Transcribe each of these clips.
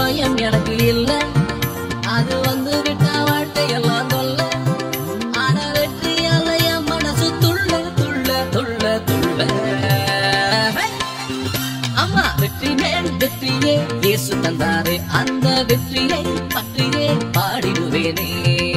பயம் எனக்கு இல்ல அது வந்து விட்டா வாழ்க்கையெல்லாம் தொல்ல ஆனா வெற்றியால என் மனசு துள்ள துள்ள துள்ள துள்ள அம்மா வெற்றி மேல் வெற்றியே இயேசு தந்தாரு அந்த வெற்றியை பற்றியே பாடிடுவேனே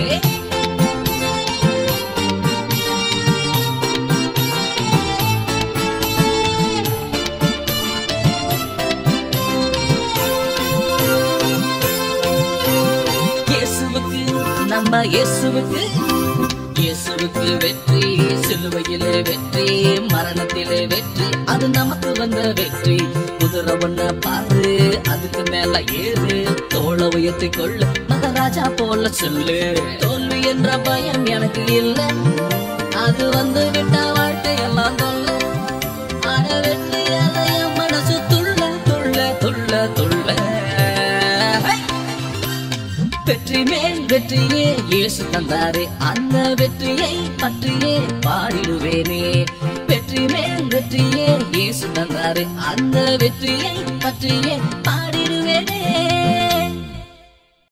இயேசுவுக்கு நம்ம இயேசுவுக்கு இயேசுவுக்கு வெற்றி சிலுவையிலே வெற்றி மரணத்திலே வெற்றி அது நமக்கு வந்த வெற்றி குதிரை ஒண்ண பாரு அதுக்கு மேல ஏறு தோள உயர்த்தி கொள்ளு மகாராஜா போல சொல்லு தோல்வி என்ற பயம் எனக்கு இல்ல அது வந்து விட்டா வாழ்க்கையெல்லாம் தொல்ல ஆன வெற்றியால என் மனசு துள்ள துள்ள துள்ள துள்ள ஹை! வெற்றி மேல் வெற்றியே இயேசு தந்தாரே அந்த வெற்றியை பற்றியே பாடிடுவேனே வெற்றி மேல் வெற்றியே இயேசு தந்தாரே அந்த வெற்றியை பற்றியே பாடிடுவேனே